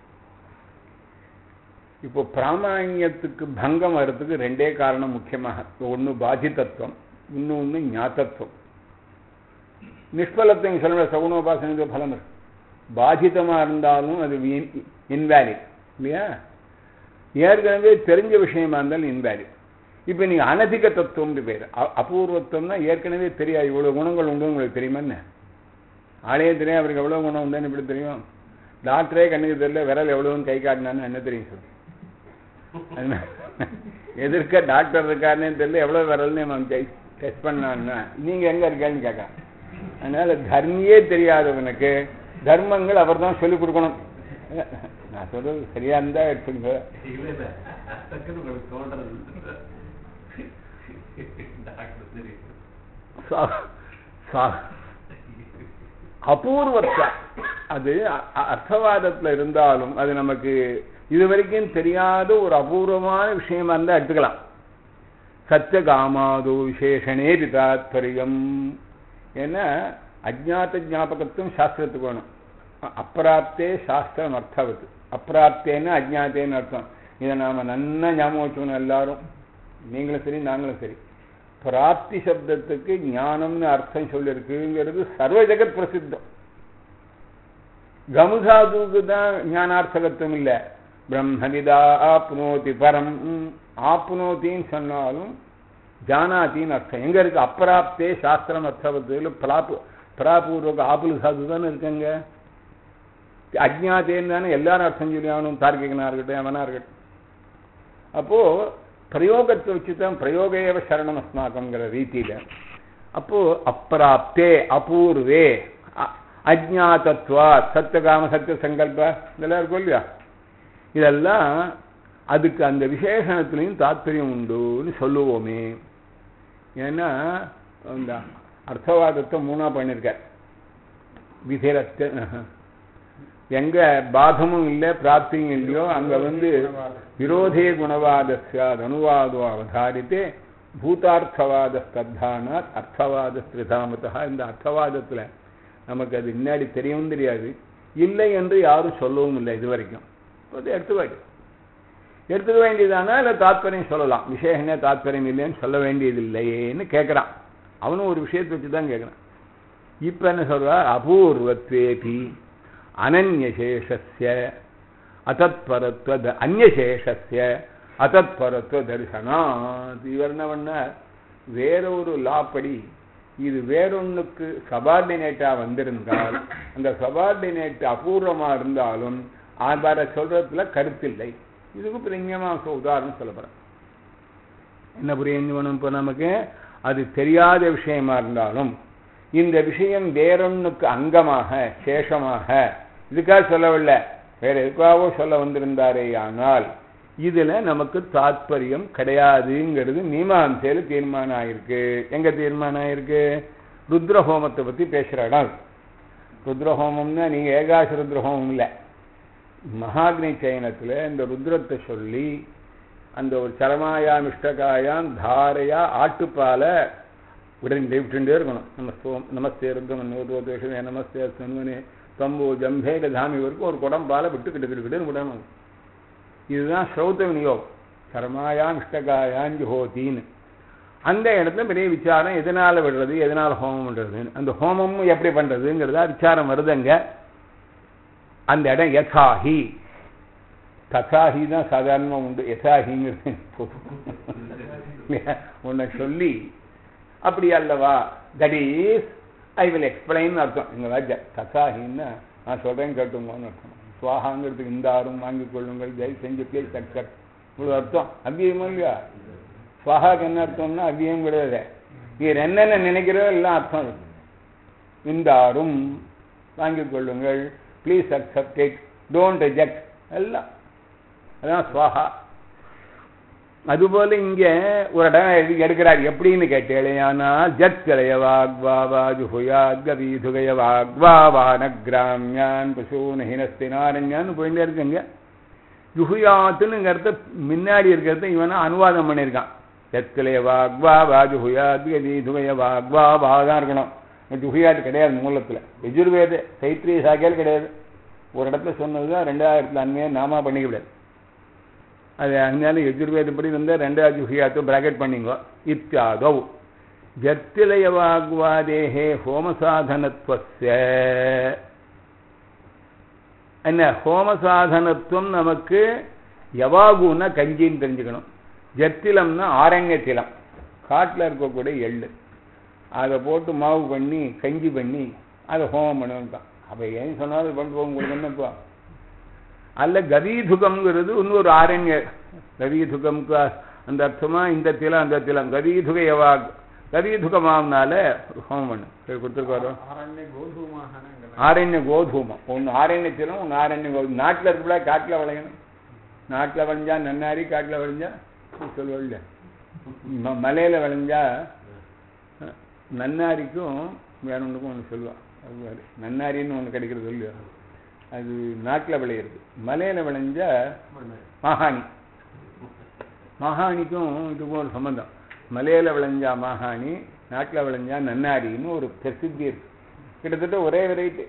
இப்போ பிராமாண்யத்துக்கு பங்கம் வர்றதுக்கு ரெண்டே காரணம் முக்கியமாக ஒன்று பாதிதத்துவம் இன்னொன்று ஞாத்தத்துவம் நிஷ்பலத்தை சொல்ல சகுணோபாசன பலம் இருக்கு பாதிதமா இருந்தாலும் அது இன்வேலிட் இல்லையா ஏற்கனவே தெரிஞ்ச விஷயமா இருந்தாலும் இன்வேலிட் இப்போ நீங்க அனதிக தத்துவம்னு பேர் அ- அபூர்வத்துவம்னா ஏற்கனவே தெரியாது இவ்வளவு குணங்கள் உண்டு உங்களுக்கு தெரியுமா என்ன ஆளே தெரியும் அவருக்கு எவ்வளவு குணம் உண்டுன்னு எப்படி தெரியும் டாக்டரே கண்ணுக்கு தெரியல விரல் எவ்வளவுன்னு கை காட்டினான்னு என்ன தெரியும் சார் எதிர்க்க டாக்டர் இருக்காருன்னு தெரியல எவ்வளவு விரல்னு அவன் டெஸ்ட் பண்ணான்னா நீங்க எங்க இருக்கேன்னு கேட்கான் அதனால தர்மியே தெரியாதவனுக்கு தர்மங்கள் அவர் தான் சொல்லிக் கொடுக்கணும் நான் சொல்றது சரியா இருந்தா எடுத்துங்க இல்ல இல்ல டக்குன்னு உங்களுக்கு தோன்றது டாக்டர் சரி சா- சா- அபூர்வத்தை அது அ- அ- அர்த்தவாதத்துல இருந்தாலும் அது நமக்கு இதுவரைக்கும் தெரியாத ஒரு அபூர்வமான விஷயமா இருந்தா எடுத்துக்கலாம் சத்தியகாமாதோ விசேஷனே தாத்பரியம் ஏன்னா அஜ்ஞாத ஞாபகத்துவம் சாஸ்திரத்துக்கு வேணும் அ- அப்பிராப்தே சாஸ்திரம் அர்த்தவது அப்பிராப்தேன்னு அஜ்ஞாத்தேன்னு அர்த்தம் இதை நாம நன்னா ஞாபகம் வச்சுக்கணும் எல்லாரும் நீங்களும் சரி நாங்களும் சரி பிராப்தி சப்தத்துக்கு ஞானம்னு அர்த்தம் சொல்லியிருக்குங்கிறது சர்வ ஜெகத் பிரசித்தம் கமுசாதுக்கு தான் ஞானார்த்தகத்துவம் இல்லை பிரம்மவிதா ஆப்னோதி பரம் ஆப்னோத்தின்னு சொன்னாலும் ஜானாத்தின்னு அர்த்தம் எங்க இருக்கு அப்பிராப்தே சாஸ்திரம் அர்த்தவத்தில் பிராப்பு பிராபூர்வக ஆப்புல சாது தானே இருக்குங்க அஜ்ஞாத்தேன்னு தானே எல்லாரும் அர்த்தம் சொல்லி ஆகணும் தார்க்கிகனா இருக்கட்டும் அவனா இருக்கட்டும் அப்போ பிரயோகத்தை வச்சு தான் பிரயோகேவ சரணம் அஸ்மாக்கங்கிற ரீதியில அப்போ அப்பிராப்தே அபூர்வே அ- அஜ்ஞாதத்வா சத்தியகாம சத்திய சங்கல்ப இதெல்லாம் இருக்கும் இல்லையா இதெல்லாம் அதுக்கு அந்த விசேஷணத்திலையும் தாத்பரியம் உண்டுன்னு சொல்லுவோமே ஏன்னா அந்த அர்த்தவாதத்தை மூணா பண்ணியிருக்கார் விதிரத்த எங்க பாதமும் இல்லை பிராப்தியும் இல்லையோ அங்க வந்து விரோதே குணவாதஸ்யாத் அனுவாதோ அவதாரித்தே பூதார்த்தவாத ஸ்தத்தானாத் அர்த்தவாத ஸ்திரிதாமதா இந்த அர்த்தவாதத்துல நமக்கு அது முன்னாடி தெரியவும் தெரியாது இல்லை என்று யாரும் சொல்லவும் இல்லை இது வரைக்கும் அது எடுத்துக்காட்டு எடுத்துக்க வேண்டியதானா இல்லை தாத்பரியம் சொல்லலாம் விசேஷனே தாத்பரியம் இல்லைன்னு சொல்ல வேண்டியதில்லையேன்னு கேட்குறான் அவனும் ஒரு விஷயத்தை வச்சு தான் கேட்குறான் இப்போ என்ன சொல்றா அபூர்வத்வேபி அனன்யசேஷஸ்ய அத்தத்பரத்வ த- அந்யசேஷஸ்ய அத்தத்பரத்வ தரிசனாத் இவர் என்ன பண்ணார் வேற ஒரு லா படி இது வேறொன்னுக்கு சபார்டினேட்டா வந்திருந்தால் அந்த சபார்டினேட் அபூர்வமா இருந்தாலும் அவரை சொல்றதுல கருத்தில்லை இதுக்கு பிரியமா உதாரணம் சொல்ல போறேன் என்ன புரியுது வேணும் இப்போ நமக்கு அது தெரியாத விஷயமா இருந்தாலும் இந்த விஷயம் வேறொன்னுக்கு அங்கமாக சேஷமாக இதுக்காக சொல்லவில்லை வேற எதுக்காகவோ சொல்ல வந்திருந்தாரே ஆனால் இதுல நமக்கு தாத்பரியம் கிடையாதுங்கிறது மீமாம்சையில தீர்மானம் ஆயிருக்கு எங்க தீர்மானம் ஆயிருக்கு ருத்ரஹோமத்தை பத்தி பேசுற இடம் அது. ருத்ரஹோமம்னா நீங்க ஏகாச ருத்ரஹோமம் இல்லை மகாக்னி சயனத்துல இந்த ருத்ரத்தை சொல்லி அந்த ஒரு சரமாயாம் இஷ்டகாயாம் தாரையா ஆட்டுப்பாலை விட்டு விட்டுட்டே இருக்கணும் நமஸ்தோம் நமஸ்தே ருத்ரம் நூறுவதேஷமே நமஸ்தே சன்வனே தம்பு ஜம்பேக தாமி வரைக்கும் ஒரு குடம் பாலை விட்டு கிட்ட கிட்ட விடணும் இதுதான் ஸ்ரௌத விநியோகம் சரமாயாம் இஷ்டகாயாம் ஜுஹோத்தின்னு அந்த இடத்துல பெரிய விசாரம் எதனால விடுறது எதனால ஹோமம் பண்றதுன்னு அந்த ஹோமமும் எப்படி பண்றதுங்கிறதா விசாரம் வருதுங்க அந்த இடம் யதாஹி ததாஹி தான் சாதாரணமா உண்டு யதாஹிங்கிறது இல்லையா? உன்னை சொல்லி அப்படி அல்லவா that is I will explain அர்த்தம் எங்க ராஜா ததாஹின்னா நான் சொல்றேன் கேட்டுங்கன்னு அர்த்தம் சுவாகாங்கிறதுக்கு இந்த ஆறும் வாங்கிக் கொள்ளுங்கள் தயவு செஞ்சு ப்ளீஸ் அக்செப்ட் இவ்வளவு அர்த்தம் அவ்வியமா இல்லையா சுவாகாக்கு என்ன அர்த்தம்னா அவ்வியம் கிடையாது நீர் என்னென்ன நினைக்கிறோ எல்லாம் அர்த்தம் இருக்கு இந்த ஆறும் வாங்கிக் கொள்ளுங்கள் please accept it don't reject எல்லாம் அதான் சுவாகா அதுபோல இங்க ஒரு இடம் எழுதி எடுக்கிறார் எப்படின்னு கேட்டேனால் ஜத்கலய வாக்வாவா ஜுஹுயாத் கவீதுகய வாக்வாவா நக்ராமியான் பசூன் ஹினஸ்தினாரண்யான்னு போயிட்டே இருக்குங்க ஜுஹுயாத்துங்கிறத முன்னாடி இருக்கிறத இவனா அனுவாதம் பண்ணியிருக்கான் ஜத்கலய வாக்வாவா ஜுஹுயாத் கவீதுகய வாக்வாவா தான் இருக்கணும் ஜுஹுயாத் கிடையாது மூலத்துல எஜுர்வேத சைத்ரிய சாக்கியால் கிடையாது ஒரு இடத்துல சொன்னதுதான் ரெண்டாயிரத்துல அண்மையை நாமா பண்ணிக்க முடியாது அது அதனால எஜுர்வேதப்படி வந்து ரெண்டாவது ஜுஹியாத்து பிராக்கெட் பண்ணிங்கோ இத்தியாதோ ஜத்திலய வாக்வாதேஹே ஹோமசாதனத்துவஸ்ய என்ன ஹோமசாதனத்துவம் நமக்கு யவாகுன்னா கஞ்சின்னு தெரிஞ்சுக்கணும் ஜத்திலம்னா ஆரண்யத்திலம் காட்டில் இருக்கக்கூடிய எள்ளு அதை போட்டு மாவு பண்ணி கஞ்சி பண்ணி அதை ஹோமம் பண்ணுவாங்க அப்போ ஏன் சொன்னாலும் பண்ணிட்டு போக உங்களுக்கு என்னப்பா அல்ல கவீதுகம்ங்கிறது இன்னொரு ஆரண்ய கவீதுகம்க்கு அந்த அர்த்தமா இந்த திலம் அந்த திலம் கவீதுக எவா கவீதுகமாவனால ஹோமம் பண்ணு கொடுத்துருக்காரோ ஆரண்ய கோதுமாகன ஆரண்ய கோதூமம் ஒன்று ஆரண்ய திலம் ஒன்று ஆரண்ய கோது நாட்டில் இருக்கல காட்டில் விளையணும் நாட்டில் விளைஞ்சா நன்னாரி காட்டில் விளைஞ்சா சொல்லுவல்ல ம- மலையில விளைஞ்சா அஹ், நன்னாரிக்கும் வேற ஒன்றுக்கும் ஒன்று சொல்லுவான் அது வேறு நன்னாரின்னு ஒன்று கிடைக்கிறது இல்லையா அது நாட்டில் விளையிறது மலையில விளைஞ்சா மாகாணி மாகாணிக்கும் இதுக்கும் ஒரு சம்பந்தம் மலையில விளைஞ்சா மாகாணி நாட்டில் விளைஞ்சா நன்னாரின்னு ஒரு பிரசித்தி இருக்கு கிட்டத்தட்ட ஒரே வெரைட்டி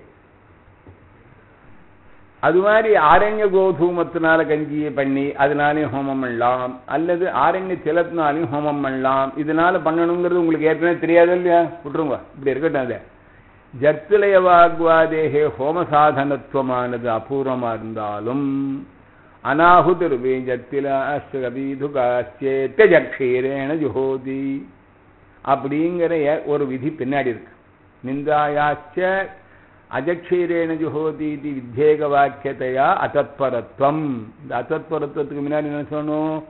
அது மாதிரி ஆரண்ய கோதூமத்தினால கஞ்சியை பண்ணி அதனாலையும் ஹோமம் பண்ணலாம் அல்லது ஆரண்ய திலத்தினாலையும் ஹோமம் பண்ணலாம் இதனால பண்ணணுங்கிறது உங்களுக்கு ஏற்கனவே தெரியாது இல்லையா விட்டுருங்க இப்படி இருக்கட்டும் அது ஜத்துலய வாக்வாதேகே ஹோம சாதனத்துவமானது அபூர்வமா இருந்தாலும் அநாகுதிருவே ஜத்தில அஸ்வீதுகாச்சேத்தஜக்ஷீரேண ஜுஹோதி அப்படிங்கிற ஏ- ஒரு விதி பின்னாடி இருக்கு நிந்தாயாச்ச அஜக்ஷீரேண ஜுஹோதி இது வித்யேக வாக்கியத்தையா அத்தத்பரத்துவம் இந்த அத்தத்பரத்துவத்துக்கு முன்னாடி என்ன சொல்லணும்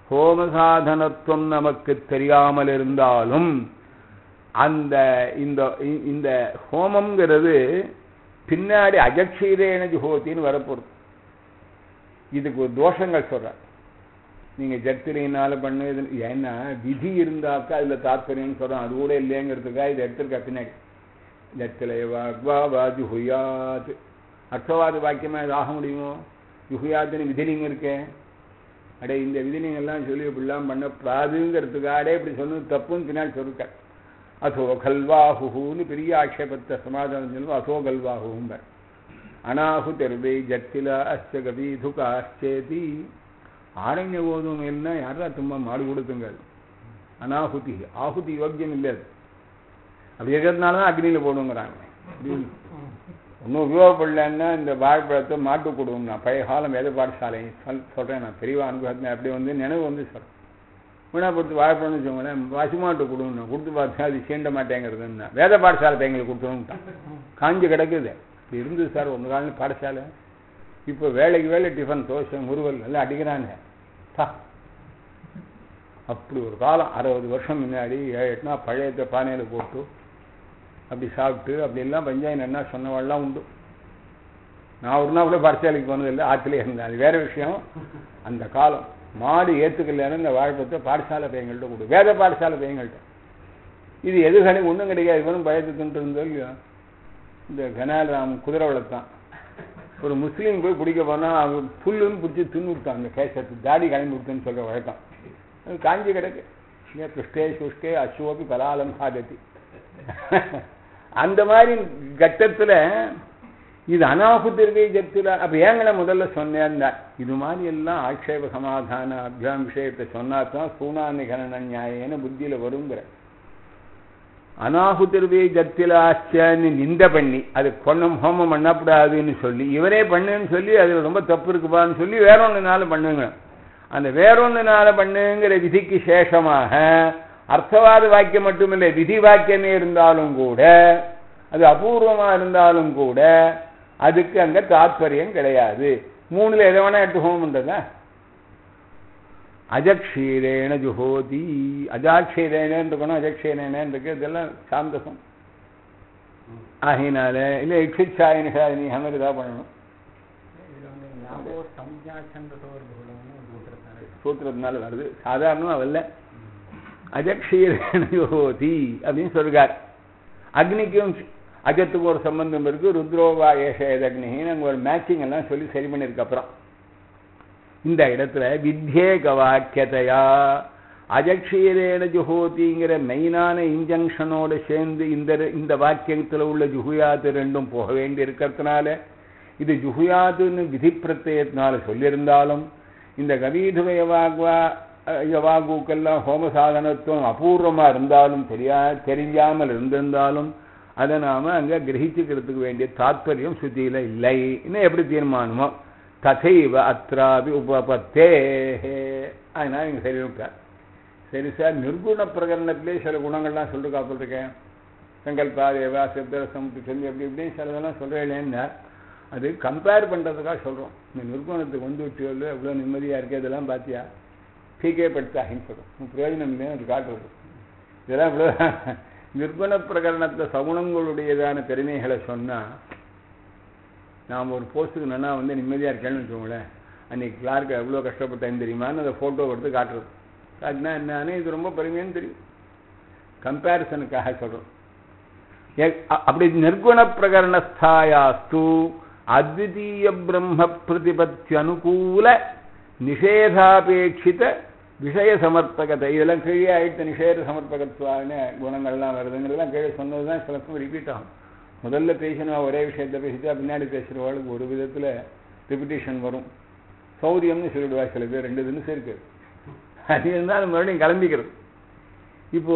ஹோம சாதனத்துவம் நமக்கு தெரியாமல் இருந்தாலும் அந்த இந்த இந்த ஹோமம்ங்கிறது பின்னாடி அஜக்ஷீரேன ஜுஹோத்தின்னு வரப்போகுது இதுக்கு ஒரு தோஷங்கள் சொல்றேன் நீங்க ஜத்திரியினால பண்ணது ஏன்னா விதி இருந்தாக்கா அதுல தாற்பயம்னு சொல்றோம் அது கூட இல்லைங்கிறதுக்காக இதை எடுத்திருக்கா பின்னாடி ஜத்திலே வாக்வா ஜுஹுயாத் அர்த்தவாத வாக்கியமா இது ஆக முடியுமோ ஜுஹுயாத்துன்னு விதிலிங்க இருக்கேன் அடே இந்த விதிலிங்க எல்லாம் சொல்லி இப்படிலாம் பண்ணப்படாதுங்கிறதுக்காக இப்படி சொன்னது தப்புன்னு பின்னாடி சொல்லிருக்க அதோ கல்வாஹுன்னு பெரிய ஆட்சேபத்தை சமாதானம் சொல்லுவோம் அதோ கல்வாஹும்பர் அனாஹுதர்வை ஜட்டில அச்ச கபீதுகாச்சேதி ஆரண்ய கோதும் என்ன யாரா தும்மா மாடு கொடுத்துங்க அனாஹுதி ஆகுதி யோக்கியம் இல்லை அது அப்படி இருக்கிறதுனால தான் அக்னியில் போடுங்கிறாங்க ஒன்றும் உபயோகப்படலன்னா இந்த வாழைப்பழத்தை மாட்டு கொடுங்க நான் பழைய காலம் வேத பாடசாலை சொல் சொல்கிறேன் நான் பெரியவா அனுபவத்தில் அப்படி வந்து நினைவு வந்து சொல்கிறேன் வீணா பொறுத்து வாழைப்பழம்னு வச்சுக்கோங்களேன் பசுமாட்டு கொடுங்க கொடுத்து பார்த்தா அது சீண்ட மாட்டேங்கிறதுன்னா வேத பாடசாலை பையங்களுக்கு கொடுத்துருன்ட்டான் காஞ்சி கிடக்குது இப்படி இருந்தது சார் ஒன்று காலம் பாடசாலை இப்போ வேலைக்கு வேலை டிஃபன் தோசை முருவல் எல்லாம் அடிக்கிறாங்க பா அப்படி ஒரு காலம் அறுபது வருஷம் முன்னாடி ஏழு எட்டுனா பழையத்தை பானையில் போட்டு அப்படி சாப்பிட்டு அப்படி எல்லாம் பஞ்சாயத்து என்ன சொன்னவாள்லாம் உண்டு நான் ஒரு நாள் கூட பாடசாலைக்கு போனதில்லை ஆற்றுலேயே இருந்தேன் அது வேற விஷயம் அந்த காலம் மாடு ஏற்றுக்கலைன்னு இந்த வாழைப்பத்தை பாடசாலை பையங்கள்ட்ட கொடு வேத பாடசாலை பையங்கள்ட்ட இது எது கிடையாது ஒன்றும் கிடையாது இவனும் பயத்தை தின்ட்டு இருந்தோ இல்லையோ இந்த கனாலிராம் குதிரை வளர்த்தான் ஒரு முஸ்லீம் போய் பிடிக்க போனா அவன் புல்லுன்னு பிடிச்சி தின்னு விட்டான் அந்த கேசத்து தாடி கிளம்பி விட்டுன்னு சொல்ற வழக்கம் அது காஞ்சி கிடக்கு ஏன் பிருஷ்டே சுஷ்டே அசுவோபி பலாலம் சாதத்தி அந்த மாதிரி கட்டத்துல இது அனாகுத்திருக்கை ஜத்துல அப்ப ஏங்கட முதல்ல சொன்னேன் இது மாதிரி எல்லாம் ஆட்சேப சமாதான அபியாம் விஷயத்தை சொன்னா தான் சூனாநிகரண நியாயன்னு புத்தியில வருங்கிற அனாகுதிர்வே ஜத்திலாச்சன்னு நிந்த பண்ணி அது பொண்ணம் ஹோமம் பண்ணக்கூடாதுன்னு சொல்லி இவரே பண்ணுன்னு சொல்லி அது ரொம்ப தப்பு இருக்குப்பான்னு சொல்லி வேற ஒன்றுனால பண்ணுங்க அந்த வேறொன்னுனால பண்ணுங்கிற விதிக்கு சேஷமாக அர்த்தவாத வாக்கியம் மட்டுமில்லை விதி வாக்கியமே இருந்தாலும் கூட அது அபூர்வமா இருந்தாலும் கூட அதுக்கு அங்க தாத்பரியம் கிடையாது மூணுல எதை வேணா எடுத்து ஹோமம் பண்றதா அஜக்ஷீரேன ஜுஹோதி அஜாட்சீரேனன்னு இருக்கணும் அஜக்ஷீரேனன்னு இருக்கு இதெல்லாம் சாந்தசம் ஆகினால இல்ல இக்ஷிச்சாயினி ஹமரிதா பண்ணணும் சூத்திரத்தினால வருது சாதாரணம் அவல்ல அஜக்ஷீரேன ஜுஹோதி அப்படின்னு சொல்றார் அக்னிக்கும் அஜத்துக்கு ஒரு சம்பந்தம் இருக்கு ருத்ரோவா ஏஷேத அக்னின்னு அங்க ஒரு மேட்சிங் எல்லாம் சொல்லி சரி பண்ணிருக்கு அப்புறம் இந்த இடத்துல வித்யேக வாக்கியத்தையா அஜக்ஷீரேன ஜுஹோதிங்கிற மெயினான இன்ஜங்ஷனோட சேர்ந்து இந்த இந்த வாக்கியத்தில் உள்ள ஜுகுயாத்து ரெண்டும் போக வேண்டி இருக்கிறதுனால இது ஜுகுயாத்துன்னு விதி பிரत्यயத்தினால சொல்லியிருந்தாலும் இந்த கவீதுவ யவாக்வா யவாகுக்கெல்லாம் ஹோம சாதனத்துவம் அபூர்வமா இருந்தாலும் தெரியா தெரியாமல் இருந்திருந்தாலும் அதை நாம அங்க கிரகிச்சுக்கிறதுக்கு வேண்டிய தாத்பரியம் சுத்தியில இல்லை இன்னும் எப்படி தீர்மானமோ ததைவ அத்ராபி உபபத்தே அதனால இங்க சரி விட்டார் சரி சார் நிர்குண பிரகரணத்திலே சில குணங்கள்லாம் சொல்லிட்டு காப்பிட்டுருக்கேன் சங்கல்பா தேவா சித்தரசம் சொல்லி அப்படி இப்படின்னு சிலதெல்லாம் சொல்றேன்னா அது கம்பேர் பண்றதுக்காக சொல்றோம் இந்த நிர்குணத்துக்கு வந்து விட்டு எவ்வளோ நிம்மதியா இருக்கு இதெல்லாம் பாத்தியா டீக்கே படுத்தாகின்னு சொல்றோம் பிரயோஜனம் இல்லைன்னு அது காட்டுறது இதெல்லாம் இவ்வளோ நிர்குண பிரகரணத்தை சகுணங்களுடையதான பெருமைகளை சொன்னா நாம் ஒரு போஸ்ட்டுக்கு நல்லா வந்து நிம்மதியாக இருக்கேன்னு வச்சுக்கோங்களேன் அன்னைக்கு கிளார்க்கு எவ்வளோ கஷ்டப்பட்டேன்னு தெரியுமான்னு அந்த ஃபோட்டோ எடுத்து காட்டுறது காட்டினா என்னன்னு இது ரொம்ப பெருமைன்னு தெரியும் கம்பேரிசனுக்காக சொல்கிறோம் அப்படி நிர்குண பிரகரணஸ்தாயாஸ்து அத்விதீய பிரம்ம பிரதிபத்தியனுகூல நிஷேதாபேட்சித விஷய சமர்ப்பகத்தை இதெல்லாம் கீழே ஆயிட்ட நிஷேத சமர்ப்பகத்துவான குணங்கள்லாம் வருதுங்கிறதெல்லாம் கீழே சொன்னது தான் சில ரிப்பீட் ஆகும் முதல்ல பேசினா ஒரே விஷயத்தை பேசிட்டா பின்னாடி பேசுகிறவாளுக்கு ஒரு விதத்தில் ரிப்பிட்டேஷன் வரும் சௌரியம்னு சொல்லிடுவா சில பேர் ரெண்டு தினசம் இருக்கு அது இருந்தாலும் மறுபடியும் கிளம்பிக்கிறது இப்போ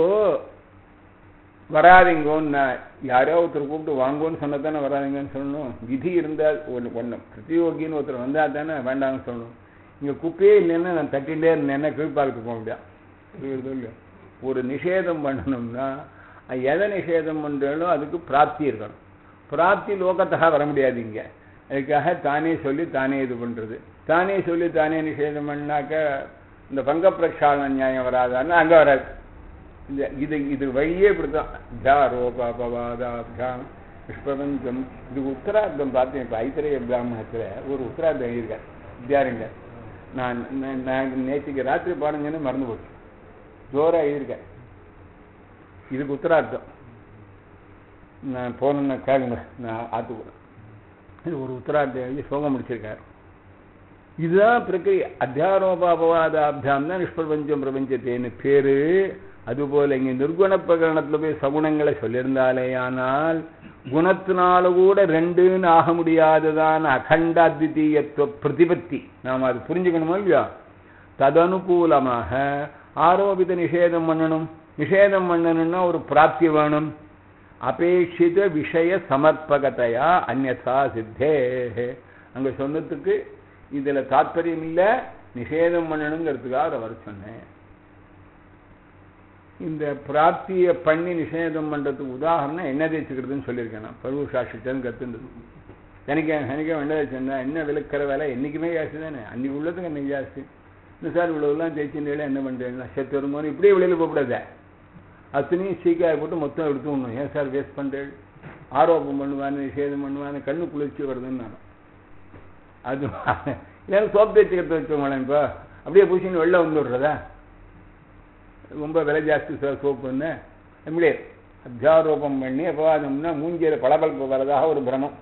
வராதிங்கோன்னு யாரோ ஒருத்தர் கூப்பிட்டு வாங்கோன்னு சொன்னா தானே வராதிங்கன்னு சொல்லணும் விதி இருந்தால் ஒன்று ஒன்று பிரதியோகின்னு ஒருத்தர் வந்தால் தானே வேண்டாம்னு சொல்லணும் இங்கே குப்பையே இல்லைன்னா நான் தட்டிகிட்டே இருந்தேன்னா கீழ்பாலுக்கு போக முடியாது இல்லையா ஒரு நிஷேதம் பண்ணணும்னா எதை நிஷேதம் பண்ணுறோம் அதுக்கு பிராப்தி இருக்கணும் பிராப்தி லோகத்தாக வர முடியாது இங்கே அதுக்காக தானே சொல்லி தானே இது பண்ணுறது தானே சொல்லி தானே நிஷேதம் பண்ணாக்க இந்த பங்க பிரக்ஷாலன நியாயம் வராதான்னு அங்க வராது இந்த இது இது வழியே இப்படிதான் தியாரோபாபவாதாபியாம் விஸ்வபஞ்சம் இது உத்தரார்த்தம் பார்த்தேன் இப்போ ஐத்திரேய பிராமணத்துல ஒரு உத்தரார்த்தம் எழுதியிருக்கார் வித்யாரங்க நான் நான் நான் நேற்றுக்கு ராத்திரி பாடுங்கன்னு மறந்து போச்சு ஜோரா எழுதியிருக்கேன் இதுக்கு உத்தரார்த்தம் நான் போனேன்னு கேளுங்க நான் ஆத்துக்குறேன் இது ஒரு உத்தரார்த்தம் எழுதி சோகம் முடிச்சிருக்காரு இதுதான் பிரக்கிரியை அத்தியாரோபாபவாதாபியாம் தான் நிஷ்பிரபஞ்சம் பிரபஞ்சத்தேன்னு பேரு அதுபோல இங்க நிர்குண பிரகரணத்துல போய் சகுணங்களை சொல்லியிருந்தாலே ஆனால் குணத்தினால கூட ரெண்டுன்னு ஆக முடியாததான அகண்ட அத்விதீயத்துவ பிரதிபத்தி நாம் அது புரிஞ்சுக்கணுமோ இல்லையா ததனுகூலமாக ஆரோபித நிஷேதம் பண்ணணும் நிஷேதம் பண்ணணும்னா ஒரு பிராப்தி வேணும் அபேட்சித விஷய சமர்ப்பகத்தையா அந்நதா சித்தே அங்க சொன்னதுக்கு இதுல தாற்பயம் இல்ல நிஷேதம் பண்ணணுங்கிறதுக்காக அதை வர சொன்னேன் இந்த பிராப்தியை பண்ணி நிஷேதம் பண்றதுக்கு உதாரணம் என்ன தேய்ச்சிக்கிறதுன்னு சொல்லியிருக்கேன் நான் பருவ சாட்சிட்டன்னு கத்துன்றது எனக்கு எனக்கு என்ன தேய்ச்சா என்ன விளக்கிற வேலை என்னைக்குமே ஜாஸ்தி தானே அன்னைக்கு உள்ளதுக்கு என்னைக்கு ஜாஸ்தி இந்த சார் இவ்வளவுலாம் தேய்ச்சின்றீங்களா என்ன பண்றீங்களா செத்து வரும்போது இப்படியே வெளியில போகக்கூடாது அத்தனையும் சீக்காய போட்டு மொத்தம் எடுத்து விடணும் ஏன் சார் வேஸ்ட் பண்றேன் ஆரோப்பம் பண்ணுவான்னு நிஷேதம் பண்ணுவான்னு கண்ணு குளிர்ச்சி வருதுன்னு நான் அது இல்லைன்னா சோப் தேய்ச்சிக்கிறத வச்சோங்களேன் இப்போ அப்படியே பூசின்னு வெளில வந்து விடுறதா ரொம்ப விலை ஜாஸ்தி சார் சோப்புன்னு முடியாது அத்தியாரோபம் பண்ணி அபவாதம்னா மூஞ்சியில பளபளப்பு வரதாக ஒரு பிரமம்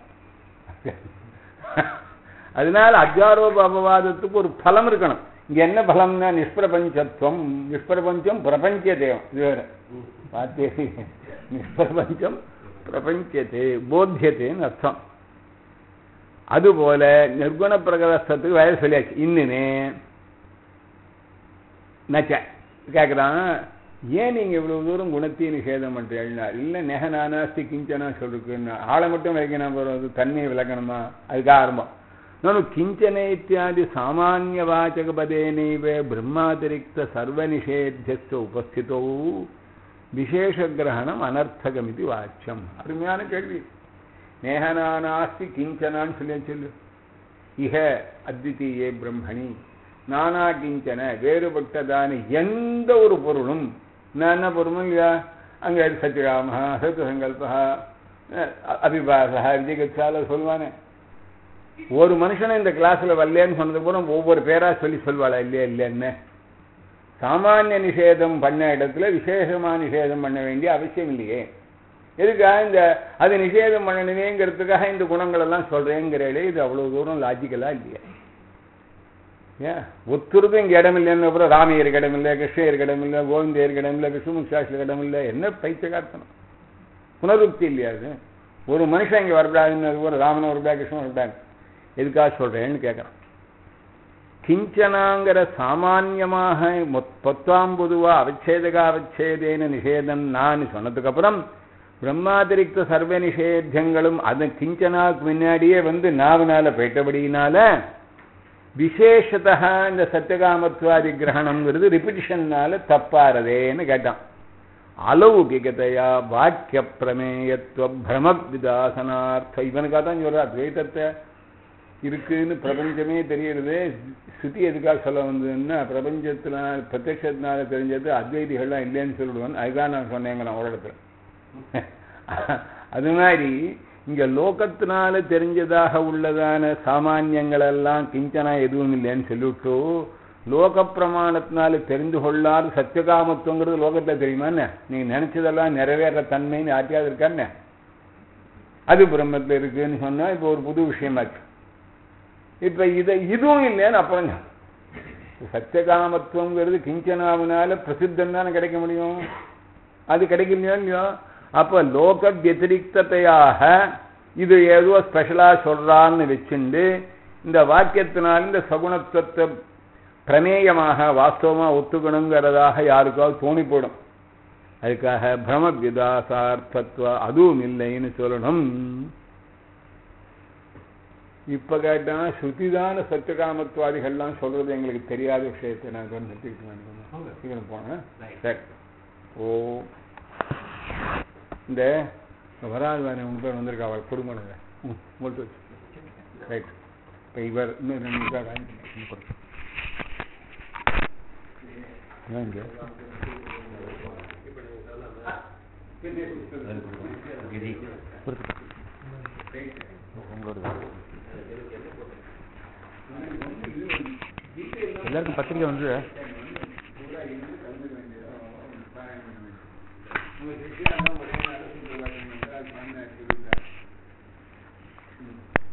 அதனால அத்தியாரோப அபவாதத்துக்கு ஒரு பலம் இருக்கணும் இங்க என்ன பலம்னா நிஷ்பிரபஞ்சத்துவம் நிஷ்பிரபஞ்சம் பிரபஞ்ச தேவம் இது வேற பார்த்தே நிஷ்பிரபஞ்சம் பிரபஞ்சத்தே போத்தியத்தேன்னு அர்த்தம் அதுபோல நிர்குண பிரகரஸ்தத்துக்கு வேலை சொல்லியாச்சு இன்னுமே நச்ச கேட்குறான் ஏன் நீங்க இவ்வளவு தூரம் குணத்தையும் நிஷேதம் பண்றீங்கன்னா இல்ல நெகனானாஸ்தி கிஞ்சனா சொல்லிருக்குன்னா ஆளை மட்டும் விளக்கணும் போறது தன்மையை விளக்கணுமா அதுக்கு ஆரம்பம் ನಾನು ಕಿಂಚನ ಇತ್ಯಾದಿ ಸಾಮಾನ್ಯ ವಾಚಕ ಪದೇನೈವ ಬ್ರಹ್ಮಾತಿರಿಕ್ತ ಸರ್ವನಿಷೇಧ್ಯಸ್ಥ ಉಪಸ್ಥಿತವು விசேஷ கிரகணம் அனர்த்தகமிதி வாச்சியம் அருமையான கேள்வி நேகனானாஸ்தி கிஞ்சனான்னு சொல்லி சொல்லு இக அத்விதீயே பிரம்மணி நானா கிஞ்சன வேறுபட்டதான எந்த ஒரு பொருளும் நான் என்ன பொருளும் இல்லையா அங்க சத்யகாம சத்யசங்கல்பா அபிபாசா விஜயகச்சால சொல்லுவானே ஒரு மனுஷனை இந்த கிளாஸ்ல வரலன்னு சொன்னது கூட ஒவ்வொரு பேரா சொல்லி சொல்வாளா இல்லையா இல்லைன்னு சாமானிய நிஷேதம் பண்ண இடத்துல விசேஷமா நிஷேதம் பண்ண வேண்டிய அவசியம் இல்லையே எதுக்காக இந்த அது நிஷேதம் பண்ணணுமேங்கிறதுக்காக இந்த குணங்கள் எல்லாம் சொல்றேங்கிறே இது அவ்வளவு தூரம் லாஜிக்கலா இல்லையா ஏன் ஒத்துருக்கும் இங்க இடம் இல்லைன்னு அப்புறம் ராமையருக்கு இடம் இல்லை கிருஷ்ணயருக்கு இடம் இல்லை கோவிந்தையருக்கு இடம் இல்லை கிருஷ்ணமுக்ஷாஸ்திரிக்கு இடம் இல்லை என்ன பைத்தியகார்த்தனம் புனருக்தி இல்லையா அது ஒரு மனுஷன் இங்க வரக்கூடாதுன்னு ஒரு ராமன் வரக்கூடாது கிருஷ்ணன் வரக்கூடாது எதுக்காக சொல்றேன்னு கேட்கறான் கிஞ்சனாங்கிற சாமான்யமாக பொத்தாம் பொதுவா அவச்சேதகா அவச்சேதேன நிஷேதம் நான் சொன்னதுக்கு அப்புறம் பிரம்மாதிரிக்த சர்வ நிஷேத்தியங்களும் அது கிஞ்சனாக்கு முன்னாடியே வந்து நாவனால போயிட்டபடியினால விசேஷத்தா இந்த சத்தியகாமத்வாதி கிரகணம்ங்கிறது ரிப்பிட்டிஷன்னால தப்பாறதேன்னு கேட்டான் அலௌகிகதையா வாக்கிய பிரமேயத்துவ பிரம விதாசனார்த்த இவனுக்காக தான் சொல்ற அத்வைத்தத்தை இருக்குன்னு பிரபஞ்சமே தெரியுறது ஸ்ருதி எதுக்காக சொல்ல வந்ததுன்னா பிரபஞ்சத்தினால பிரத்யத்தினால தெரிஞ்சது அத்வைதிகள்லாம் இல்லைன்னு சொல்லிடுவேன் அதுதான் நான் சொன்னேங்க நான் ஒரு இடத்துல அது மாதிரி இங்க லோகத்தினால தெரிஞ்சதாக உள்ளதான சாமானியங்கள் எல்லாம் கிஞ்சனா எதுவும் இல்லைன்னு சொல்லிவிட்டு லோக பிரமாணத்தினால தெரிந்து கொள்ளாத சத்தியகாமத்துவங்கிறது லோகத்துல தெரியுமா என்ன நீங்க நினைச்சதெல்லாம் நிறைவேற தன்மைன்னு ஆட்டியாது இருக்கான்னு அது பிரம்மத்துல இருக்குன்னு சொன்னா இப்போ ஒரு புது விஷயமாச்சு இப்ப இதை இதுவும் இல்லைன்னு அப்புறம் சத்தியகாமத்துவங்கிறது கிஞ்சனாவினால பிரசித்தம் தானே கிடைக்க முடியும் அது கிடைக்கலையோ இல்லையோ அப்ப லோக வத்திரிகத்தையாக இது ஏதோ ஸ்பெஷலா சொல்றான்னு வச்சுண்டு இந்த வாக்கியத்தினால் இந்த சகுணத்துவத்தை பிரமேயமாக வாஸ்தவமா ஒத்துக்கணுங்கிறதாக யாருக்காவது தோணி போடும் அதுக்காக பிரம விதாசார்த்தத்துவ அதுவும் இல்லைன்னு சொல்லணும் இப்ப கேட்டா ஸ்ருதிதான சத்தியகாமத்வாதிகள்லாம் சொல்றது எங்களுக்கு தெரியாத விஷயத்தை நான் நிறுத்திக்கிட்டு போனேன் சரி ஓ இந்த வராது வேற உங்க பேர் வந்திருக்கா அவள் குடும்பம் உங்களுக்கு வச்சு ரைட் இப்போ இவர் இன்னும் ரெண்டு நிமிஷம் வாங்கிக்கிறேன் ஏன் இங்க கொடுத்து. உங்களோட எல்லாருக்கும் பத்திரிக்கை வந்து நம்ம